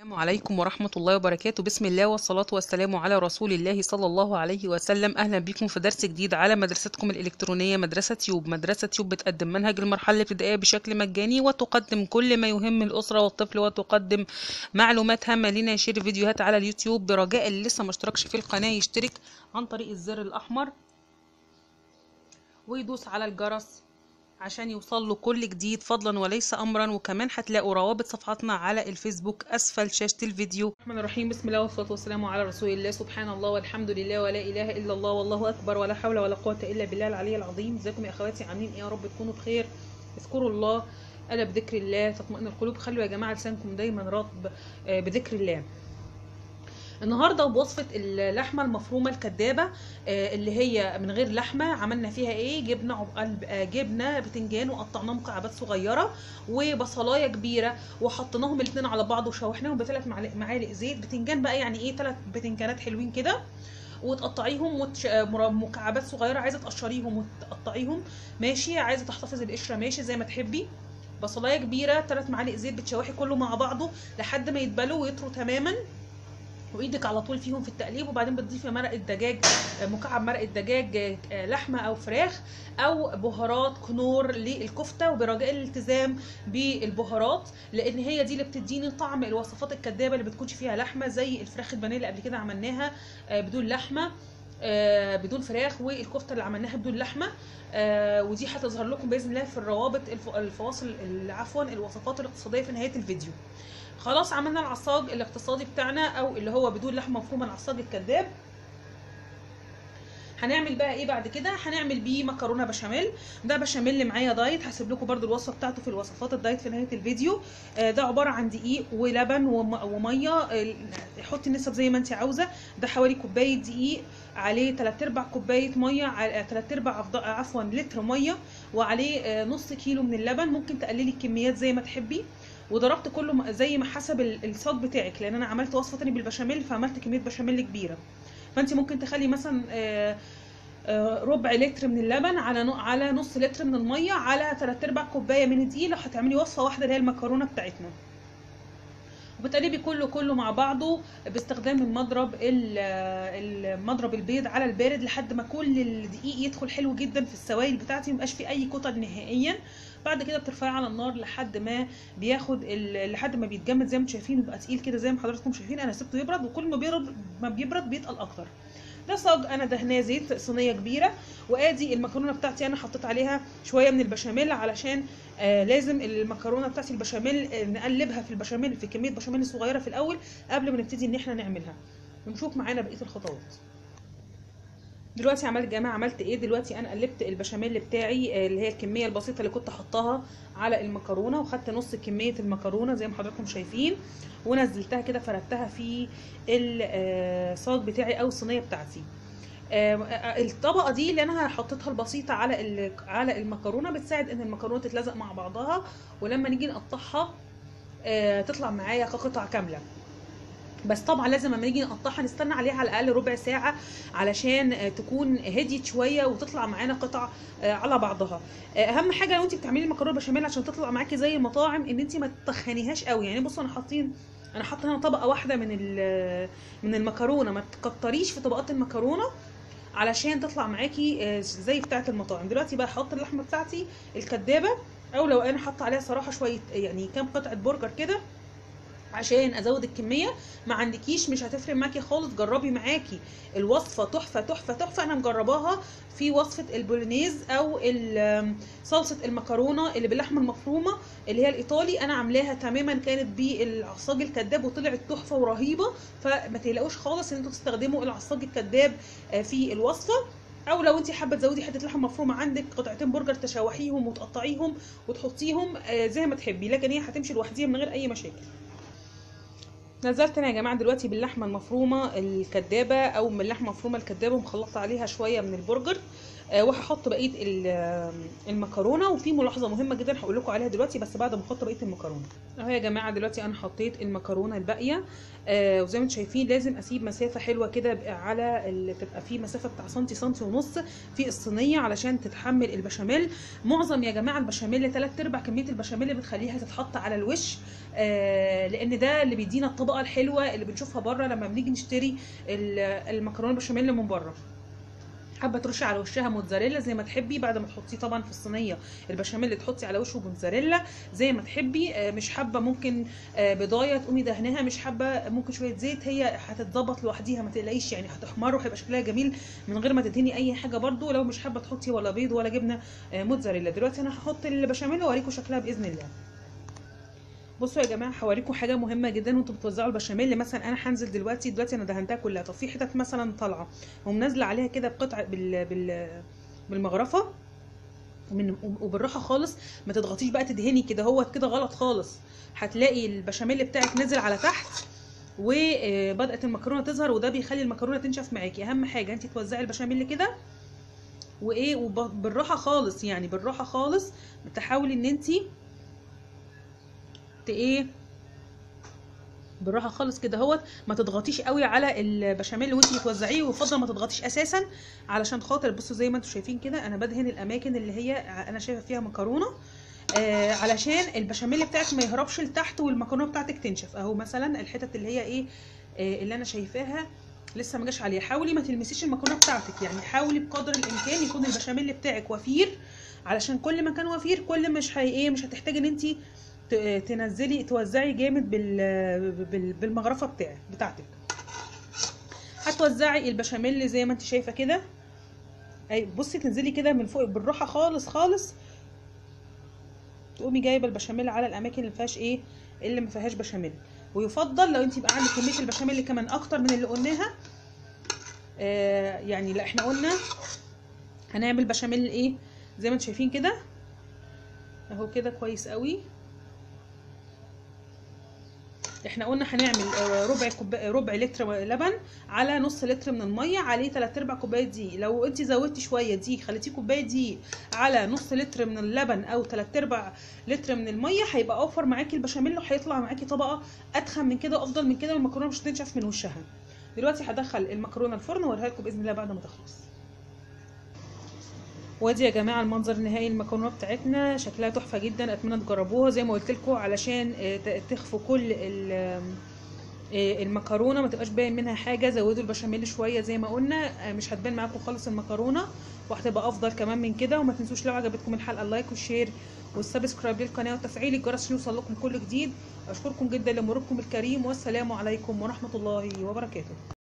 السلام عليكم ورحمة الله وبركاته بسم الله والصلاة والسلام على رسول الله صلى الله عليه وسلم أهلا بكم في درس جديد على مدرستكم الإلكترونية مدرسة يوب مدرسة يوب بتقدم منهج المرحلة الابتدائية بشكل مجاني وتقدم كل ما يهم الأسرة والطفل وتقدم معلومات هامة لنا يشير فيديوهات على اليوتيوب برجاء اللي لسه ما اشتركش في القناة يشترك عن طريق الزر الأحمر ويدوس على الجرس عشان يوصل له كل جديد فضلا وليس امرا وكمان هتلاقوا روابط صفحاتنا على الفيسبوك اسفل شاشه الفيديو الرحمن الرحيم بسم الله والصلاه والسلام على رسول الله سبحان الله والحمد لله ولا اله الا الله والله اكبر ولا حول ولا قوه الا بالله العلي العظيم ازيكم يا اخواتي عاملين ايه يا رب تكونوا بخير اذكروا الله الا بذكر الله تطمئن القلوب خلوا يا جماعه لسانكم دايما رطب آه، بذكر الله النهارده بوصفه اللحمه المفرومه الكدابه آه، اللي هي من غير لحمه عملنا فيها ايه جبنه عب- قلب- آه، جبنه بتنجان وقطعناه مكعبات صغيره وبصلايه كبيره وحطيناهم الاثنين على بعض وشوحناهم بثلاث معالق معالق زيت بتنجان بقى يعني ايه ثلاث بتنجانات حلوين كده وتقطعيهم وتش... آه، مر- مكعبات صغيره عايزه تقشريهم وتقطعيهم ماشي عايزه تحتفظي القشره ماشي زي ما تحبي بصلايه كبيره ثلاث معالق زيت بتشوحي كله مع بعضه لحد ما يتبلوا ويطروا تماما وايدك على طول فيهم في التقليب وبعدين بتضيفي مرقه دجاج آه، مكعب مرقه دجاج آه، لحمه او فراخ او بهارات كنور للكفته وبرجاء الالتزام بالبهارات لان هي دي اللي بتديني طعم الوصفات الكدابه اللي بتكونش فيها لحمه زي الفراخ البانيه اللي قبل كده عملناها آه، بدون لحمه آه، بدون فراخ والكفته اللي عملناها بدون لحمه آه، ودي هتظهر لكم باذن الله في الروابط الف- الفواصل ال- عفوا الوصفات الاقتصاديه في نهايه الفيديو خلاص عملنا العصاج الاقتصادي بتاعنا او اللي هو بدون لحمه مفرومه العصاج الكذاب هنعمل بقى ايه بعد كده هنعمل بيه مكرونه بشاميل ده بشاميل معايا دايت هسيب لكم برده الوصفه بتاعته في الوصفات الدايت في نهايه الفيديو آه، ده عباره عن دقيق ولبن وم- وميه آه، حطي النسب زي ما انت عاوزه ده حوالي كوبايه دقيق عليه 3 ارباع كوبايه ميه 3 ارباع عفض- عفوا لتر ميه وعليه آه، نص كيلو من اللبن ممكن تقللي الكميات زي ما تحبي وضربت كله م- زي ما حسب ال- الصاج بتاعك لان انا عملت وصفه تاني بالبشاميل فعملت كميه بشاميل كبيره فانت ممكن تخلي مثلا آه، آه، ربع لتر من اللبن على نو- على نص لتر من الميه على 3 ارباع كوبايه من الدقيق لو هتعملي وصفه واحده اللي هي المكرونه بتاعتنا وبتقلبي كله كله مع بعضه باستخدام المضرب ال- المضرب البيض على البارد لحد ما كل الدقيق يدخل حلو جدا في السوائل بتاعتي ميبقاش فيه اي كتل نهائيا بعد كده بترفعيه على النار لحد ما بياخد ال- لحد ما بيتجمد زي ما انتم شايفين يبقى تقيل كده زي ما حضراتكم شايفين انا سبته يبرد وكل ما بيبرد ما بيبرد بيتقل اكتر ده صاج انا دهناه زيت صينيه كبيره وادي المكرونه بتاعتي انا حطيت عليها شويه من البشاميل علشان آه لازم المكرونه بتاعتي البشاميل آه نقلبها في البشاميل في كميه بشاميل صغيره في الاول قبل ما نبتدي ان احنا نعملها ونشوف معانا بقيه الخطوات دلوقتي عملت جماعه عملت ايه دلوقتي انا قلبت البشاميل بتاعي آه، اللي هي الكميه البسيطه اللي كنت حطاها على المكرونه وخدت نص كميه المكرونه زي ما حضراتكم شايفين ونزلتها كده فردتها في الصاج بتاعي او الصينيه بتاعتي آه، آه، الطبقه دي اللي انا حطيتها البسيطه على ال- على المكرونه بتساعد ان المكرونه تتلزق مع بعضها ولما نيجي نقطعها آه، تطلع معايا كقطع كامله بس طبعا لازم لما نيجي نقطعها نستنى عليها على الاقل ربع ساعه علشان آه، تكون هديت شويه وتطلع معانا قطع آه، على بعضها آه، اهم حاجه لو انت بتعملي مكرونه بشاميل عشان تطلع معاكي زي المطاعم ان انت ما تتخنيهاش قوي يعني بصوا انا حاطين انا حاطه هنا طبقه واحده من ال- من المكرونه ما تكتريش في طبقات المكرونه علشان تطلع معاكي آه، زي بتاعه المطاعم دلوقتي بقى هحط اللحمه بتاعتي الكدابه او لو انا حاطه عليها صراحه شويه يعني كام قطعه برجر كده عشان ازود الكميه ما عندكيش مش هتفرق معاكي خالص جربي معاكي الوصفه تحفه تحفه تحفه انا مجرباها في وصفه البولونيز او ال- صلصه المكرونه اللي باللحمه المفرومه اللي هي الايطالي انا عاملاها تماما كانت بالعصاج الكداب وطلعت تحفه ورهيبه فما تقلقوش خالص ان انتوا تستخدموا العصاج الكداب آه، في الوصفه او لو انت حابه تزودي حته لحمه مفرومه عندك قطعتين برجر تشوحيهم وتقطعيهم وتحطيهم آه، زي ما تحبي لكن هي هتمشي لوحديها من غير اي مشاكل نزلت انا يا جماعه دلوقتي باللحمه المفرومه الكدابه او من اللحمه المفرومه الكدابه ومخلطه عليها شويه من البرجر آه، وهحط بقيه ال- آه، المكرونه وفي ملاحظه مهمه جدا هقول لكم عليها دلوقتي بس بعد ما احط بقيه المكرونه اهو يا جماعه دلوقتي انا حطيت المكرونه الباقيه آه وزي ما انتم شايفين لازم اسيب مسافه حلوه كده بقى على اللي تبقى في مسافه بتاع سنتي سنتي ونص في الصينيه علشان تتحمل البشاميل معظم يا جماعه البشاميل ثلاث ارباع كميه البشاميل بتخليها تتحط على الوش آه لان ده اللي بيدينا الطبقه الحلوه اللي بنشوفها بره لما بنيجي نشتري ال- المكرونه البشاميل من بره حابه ترشي على وشها موتزاريلا زي ما تحبي بعد ما تحطيه طبعا في الصينيه البشاميل تحطي على وشه موتزاريلا زي ما تحبي آه، مش حابه ممكن آه، بضايه تقومي دهنها مش حابه ممكن شويه زيت هي هتتظبط لوحديها ما تقلقيش يعني هتحمر وهيبقى شكلها جميل من غير ما تدهني اي حاجه برده لو مش حابه تحطي ولا بيض ولا جبنه آه، موتزاريلا دلوقتي انا هحط البشاميل واوريكم شكلها باذن الله بصوا يا جماعه هوريكم حاجه مهمه جدا وانتوا بتوزعوا البشاميل مثلا انا هنزل دلوقتي دلوقتي انا دهنتها كلها طب في حتت مثلا طالعه ومنزله عليها كده بقطع بال بال بالمغرفه من وبالراحه خالص ما تضغطيش بقى تدهني كده هو كده غلط خالص هتلاقي البشاميل بتاعك نزل على تحت وبدات المكرونه تظهر وده بيخلي المكرونه تنشف معاكي اهم حاجه انت توزعي البشاميل كده وايه وبالراحه خالص يعني بالراحه خالص تحاولي ان انت ت- ايه بالراحه خالص كده اهوت ما تضغطيش قوي على البشاميل وانت بتوزعيه ويفضل ما تضغطيش اساسا علشان خاطر بصوا زي ما انتم شايفين كده انا بدهن الاماكن اللي هي انا شايفه فيها مكرونه آه علشان البشاميل بتاعك ما يهربش لتحت والمكرونه بتاعتك تنشف اهو مثلا الحتت اللي هي ايه آه اللي انا شايفاها لسه ما جاش عليها حاولي ما تلمسيش المكرونه بتاعتك يعني حاولي بقدر الامكان يكون البشاميل بتاعك وفير علشان كل ما كان وفير كل مش هي ايه مش هتحتاجي ان انت ت- تنزلي توزعي جامد بال بال- بالمغرفه بتاعك بتاعتك هتوزعي البشاميل زي ما انت شايفه كده اي بصي تنزلي كده من فوق بالراحه خالص خالص تقومي جايبه البشاميل على الاماكن اللي فيهاش ايه اللي ما فيهاش بشاميل ويفضل لو انت يبقى عندك كميه البشاميل كمان اكتر من اللي قلناها آه يعني لا احنا قلنا هنعمل بشاميل ايه زي ما انتم شايفين كده اهو كده كويس قوي احنا قلنا هنعمل آه، ربع كوبايه ربع لتر لبن على نص لتر من الميه عليه 3 ارباع كوبايه دقيق لو انت زودتي شويه دقيق خليتيه كوبايه دقيق على نص لتر من اللبن او 3 ارباع لتر من الميه هيبقى اوفر معاكي البشاميل وهيطلع معاكي طبقه اتخن من كده وافضل من كده والمكرونه مش هتنشف من وشها دلوقتي هدخل المكرونه الفرن واوريها لكم باذن الله بعد ما تخلص وادي يا جماعه المنظر النهائي المكرونه بتاعتنا شكلها تحفه جدا اتمنى تجربوها زي ما قلت لكم علشان آه، ت- تخفوا كل ال- آه، المكرونه ما تبقاش باين منها حاجه زودوا البشاميل شويه زي ما قلنا آه، مش هتبان معاكم خالص المكرونه وهتبقى افضل كمان من كده وما تنسوش لو عجبتكم الحلقه اللايك والشير والسبسكرايب للقناه وتفعيل الجرس عشان يوصل لكم كل جديد اشكركم جدا لمروركم الكريم والسلام عليكم ورحمه الله وبركاته